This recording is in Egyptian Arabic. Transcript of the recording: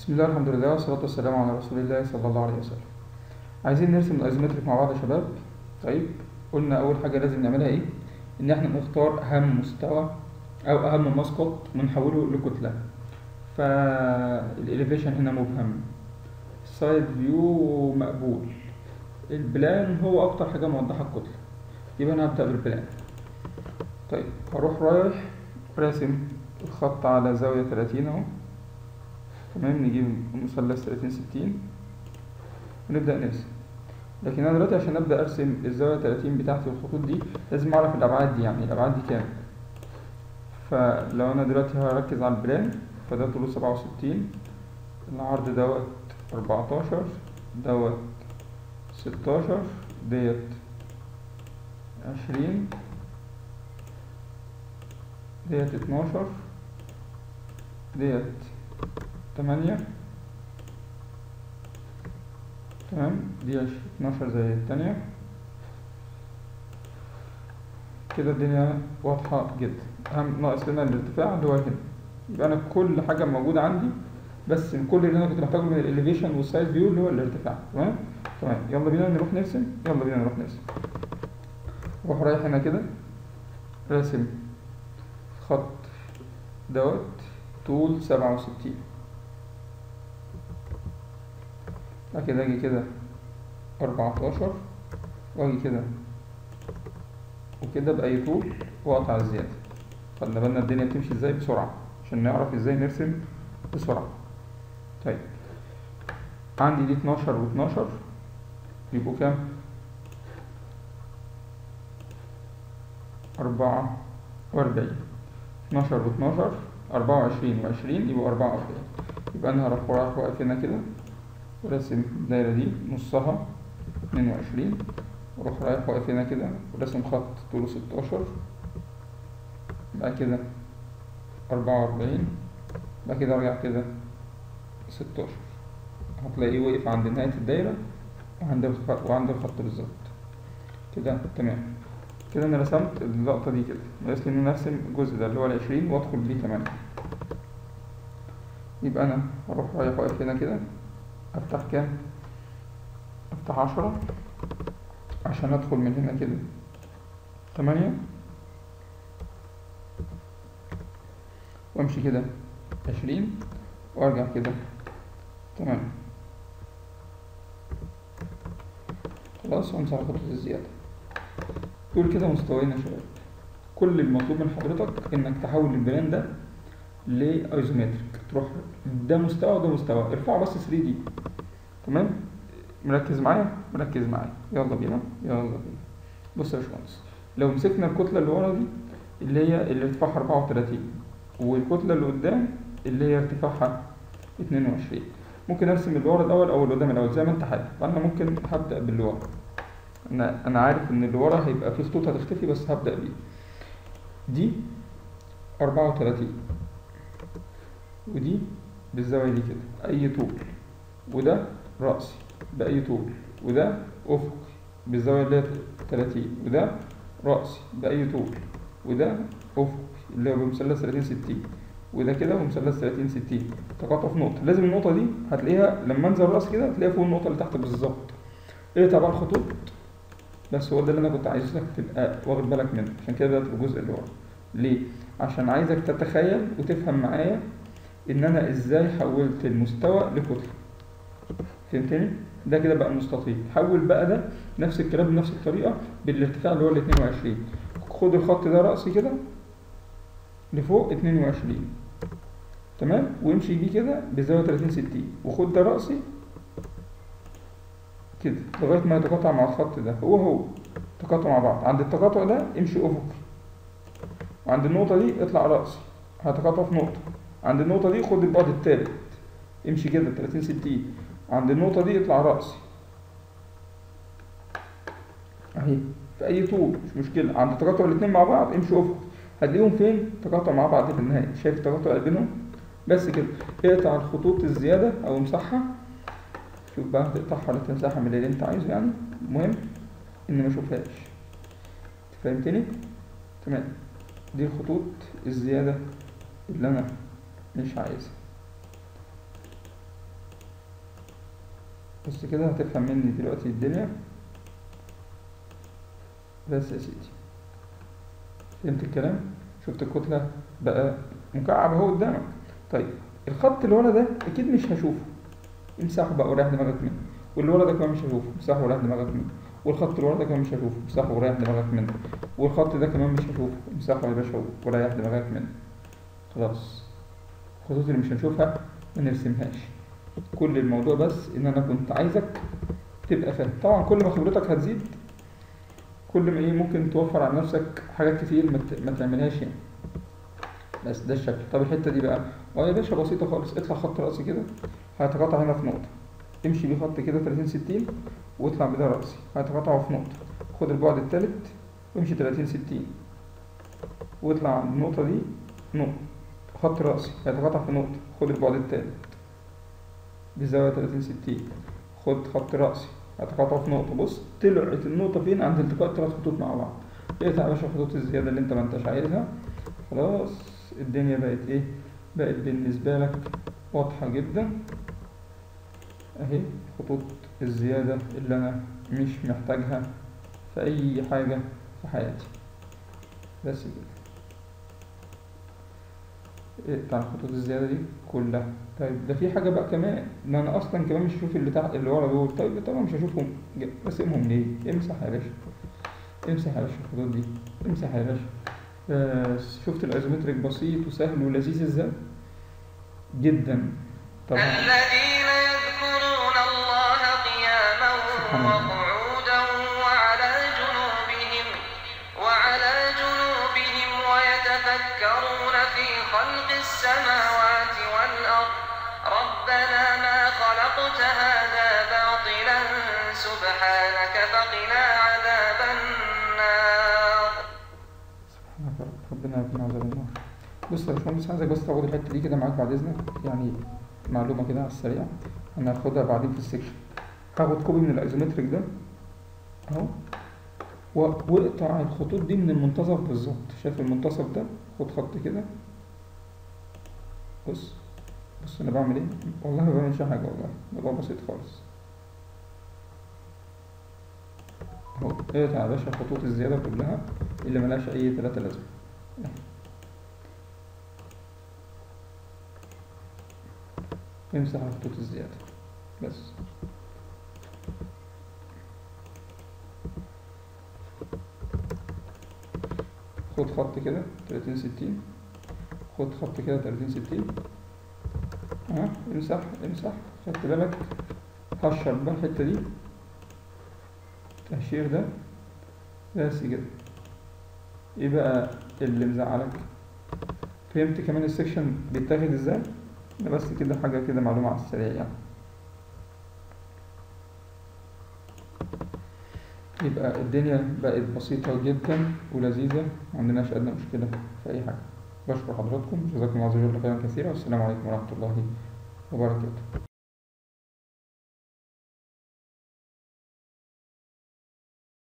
بسم الله الحمد لله والصلاة والسلام على رسول الله صلى الله عليه وسلم عايزين نرسم الايزومتريك مع بعض يا شباب طيب قلنا أول حاجة لازم نعملها إيه إن إحنا نختار أهم مستوى أو أهم مسقط ونحوله لكتلة فالإليفيشن هنا مبهم السايد فيو مقبول البلان هو أكتر حاجة موضحة الكتلة يبقى أنا هبدأ بالبلان طيب هروح رايح راسم الخط على زاوية تلاتين أهو تمام نجيب مثلث تلاتين ستين ونبدأ نرسم لكن أنا دلوقتي عشان أبدأ أرسم الزاوية تلاتين بتاعتي والخطوط دي لازم أعرف الأبعاد دي يعني الأبعاد دي كام فلو أنا دلوقتي هركز على البلان فده طوله سبعة وستين العرض دوت أربعتاشر دوت ستاشر ديت عشرين ديت اتناشر ديت تمانية تمام دي اتناشر زي التانية كده الدنيا واضحة جدا أهم ناقص لنا الارتفاع اللي هو هنا يبقى أنا كل حاجة موجودة عندي بس كل اللي أنا كنت محتاجه من الإليفيشن والسايد فيو اللي هو الارتفاع تمام تمام يلا بينا نروح نرسم يلا بينا نروح نرسم روح رايح هنا كده راسم خط دوت طول سبعة وستين بعد كده اجي كده أربعتاشر واجي كده وكده بأي طول وأقطع الزيادة خلي بالنا الدنيا بتمشي ازاي بسرعة عشان نعرف ازاي نرسم بسرعة طيب عندي دي اتناشر واتناشر يبقوا كام؟ أربعة وأربعين اتناشر واتناشر أربعة وعشرين وعشرين يبقوا أربعة وأربعين يبقى أنا هروح رايح واقف هنا كده وراسم الدايرة دي نصها اتنين وعشرين واروح رايح واقف هنا كده وراسم خط طوله ستاشر بعد كده أربعة وأربعين بعد كده أرجع كده ستاشر هتلاقيه وقف عند نهاية الدايرة وعند الخط وعند الخط بالظبط كده تمام كده أنا رسمت اللقطة دي كده ناقص لي إن أنا أرسم الجزء ده اللي هو العشرين وأدخل بيه تمانية يبقى أنا هروح رايح واقف هنا كده أفتح كام؟ أفتح عشرة عشان أدخل من هنا كده تمانية وأمشي كده عشرين وأرجع كده تمام خلاص وأمسح خطوط الزيادة دول كده مستويين يا شباب كل المطلوب من حضرتك إنك تحول البلان ده لايزومتريك تروح ده مستوى وده مستوى ارفعه بس 3 دي تمام مركز معايا مركز معايا يلا بينا يلا بينا بص يا باشمهندس لو مسكنا الكتله اللي ورا دي اللي هي اللي ارتفاعها 34 والكتله اللي قدام اللي هي ارتفاعها 22 ممكن ارسم اللي ورا الاول او اللي قدام الاول زي ما انت حابب فانا ممكن هبدا باللي ورا انا انا عارف ان اللي ورا هيبقى فيه خطوط هتختفي بس هبدا بيه دي 34 ودي بالزاوية دي كده أي طول وده رأسي بأي طول وده أفقي بالزاوية اللي هي تلاتين وده رأسي بأي طول وده أفقي اللي هو بمثلث تلاتين ستين وده كده بمثلث تلاتين ستين تقاطع في نقطة لازم النقطة دي هتلاقيها لما انزل رأسي كده هتلاقيها فوق النقطة اللي تحت بالظبط اقطع بقى الخطوط بس هو ده اللي انا كنت عايزك تبقى واخد بالك منه عشان كده بدأت بالجزء اللي ورا ليه؟ عشان عايزك تتخيل وتفهم معايا ان انا ازاي حولت المستوى لكتله فهمتني ده كده بقى المستطيل حول بقى ده نفس الكلام بنفس الطريقه بالارتفاع اللي هو ال 22 خد الخط ده راسي كده لفوق 22 تمام وامشي بيه كده بزاويه 30 60 وخد ده راسي كده لغايه ما يتقاطع مع الخط ده هو هو تقاطع مع بعض عند التقاطع ده امشي افقي وعند النقطه دي اطلع راسي هتقاطع في نقطه عند النقطة دي خد البعد التالت امشي كده تلاتين ستين عند النقطة دي اطلع رأسي اهي في أي طول مش مشكلة عند تقاطع الاتنين مع بعض امشي أفقي هتلاقيهم فين؟ تقاطع مع بعض في النهاية شايف التقاطع اللي بينهم؟ بس كده اقطع الخطوط الزيادة أو امسحها شوف بقى هتقطعها ولا تمسحها من اللي انت عايزه يعني المهم إن ما اشوفهاش فهمتني؟ تمام دي الخطوط الزيادة اللي أنا مش عايزها بص كده هتفهم مني دلوقتي الدنيا بس يا سيدي فهمت الكلام شفت الكتلة بقى مكعب اهو قدامك طيب الخط اللي ورا ده اكيد مش هشوفه امسحه بقى وريح دماغك منه واللي ورا ده كمان مش هشوفه امسحه وريح دماغك منه والخط اللي ورا ده كمان مش هشوفه امسحه وريح دماغك منه والخط ده كمان مش هشوفه امسحه يا باشا وريح دماغك منه خلاص الخطوط اللي مش هنشوفها ما نرسمهاش كل الموضوع بس ان انا كنت عايزك تبقى فاهم طبعا كل ما خبرتك هتزيد كل ما ايه ممكن توفر على نفسك حاجات كتير ما ت- ما تعملهاش يعني بس ده الشكل طب الحته دي بقى اه يا باشا بسيطه خالص اطلع خط راسي كده هيتقاطع هنا في نقطه امشي بيه خط كده 30 60 واطلع بده راسي هيتقاطعوا في نقطه خد البعد التالت وامشي 30 60 واطلع عند النقطه دي نقطه خط راسي هيتقاطع في نقطه خد البعد التالت بزاويه 30 60 خد خط راسي هتقاطعوا في نقطة بص طلعت النقطة فين عند التقاء الثلاث خطوط مع بعض اقطع يا باشا الخطوط الزيادة اللي انت ما انتش عايزها خلاص الدنيا بقت ايه بقت بالنسبة لك واضحة جدا اهي خطوط الزيادة اللي انا مش محتاجها في اي حاجة في حياتي بس كده اقطع الخطوط الزيادة دي كلها طيب ده في حاجة بقى كمان ان انا اصلا كمان مش هشوف اللي تحت اللي ورا دول طيب طبعا مش هشوفهم ج- راسمهم ليه امسح يا باشا امسح يا باشا الخطوط دي امسح يا باشا بس شفت الايزومتريك بسيط وسهل ولذيذ ازاي جدا طبعا الذين يذكرون الله قياما سبحان الله. وقعودا وعلى جنوبهم وعلى جنوبهم ويتفكرون في خلق السماوات والأرض ربنا ما خلقت هذا باطلا سبحانك فقنا عذاب النار سبحانك يا رب ربنا يكون عذاب النار بص يا باشمهندس عايزك بس تاخد الحته دي كده معاك بعد اذنك يعني معلومه كده على السريع انا هاخدها بعدين في السكشن هاخد كوبي من الايزومتريك ده اهو و- واقطع الخطوط دي من المنتصف بالظبط شايف المنتصف ده خد خط كده بص بص انا بعمل ايه والله ما بعملش حاجه والله الموضوع بسيط خالص اهو اقطع يا باشا الخطوط الزياده كلها اللي ملهاش اي تلاتة لازمه امسح الخطوط الزيادة بس خد خط كده تلاتين ستين خد خط كده تلاتين ستين ها امسح امسح خدت بالك هشر بقى الحتة دي التهشير ده بس كده ايه بقى اللي مزعلك فهمت كمان السكشن بيتاخد ازاي ده بس كده حاجة كده معلومة على السريع يعني يبقى الدنيا بقت بسيطة جدا ولذيذة معندناش أدنى مشكلة في أي حاجة بشكر حضراتكم جزاكم الله عز وجل خيرا كثيرا والسلام عليكم ورحمة الله وبركاته